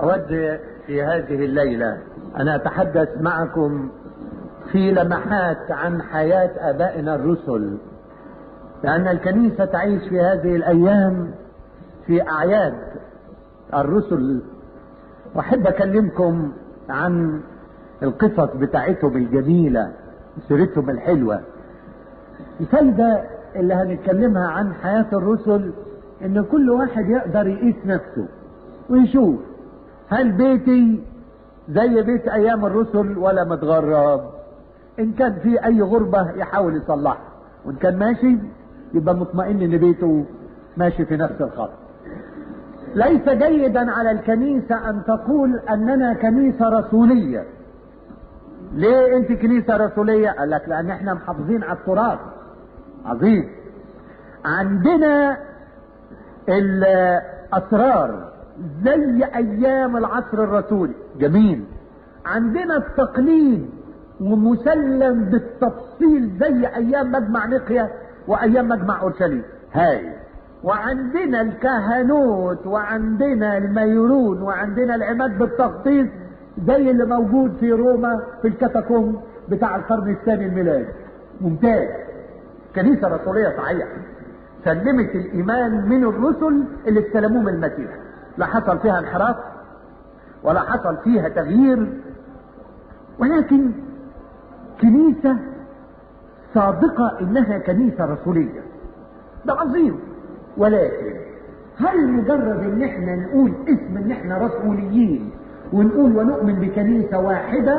أود في هذه الليلة أن أتحدث معكم في لمحات عن حياة آبائنا الرسل لأن الكنيسة تعيش في هذه الأيام في أعياد الرسل وأحب أكلمكم عن القصص بتاعتهم الجميلة سيرتهم الحلوة الفايدة اللي هنتكلمها عن حياة الرسل إن كل واحد يقدر يقيس نفسه ويشوف هل بيتي زي بيت أيام الرسل ولا متغرب إن كان في أي غربة يحاول يصلحها وإن كان ماشي يبقى مطمئن إن بيته ماشي في نفس الخط ليس جيدا على الكنيسة أن تقول أننا كنيسة رسولية ليه أنت كنيسة رسولية؟ قال لك لأن احنا محافظين على التراث عظيم عندنا الأسرار زي أيام العصر الرسولي جميل عندنا التقليد ومسلم بالتفصيل زي أيام مجمع نقية وأيام مجمع أورشليم هاي وعندنا الكهنوت وعندنا الميرون وعندنا العماد بالتخطيط زي اللي موجود في روما في الكاتاكوم بتاع القرن الثاني الميلادي ممتاز كنيسة رسولية صحيحة سلمت الإيمان من الرسل اللي استلموه من المسيح لا حصل فيها انحراف ولا حصل فيها تغيير ولكن كنيسة صادقة إنها كنيسة رسولية ده عظيم ولكن هل مجرد ان احنا نقول اسم ان احنا رسوليين ونقول ونؤمن بكنيسة واحدة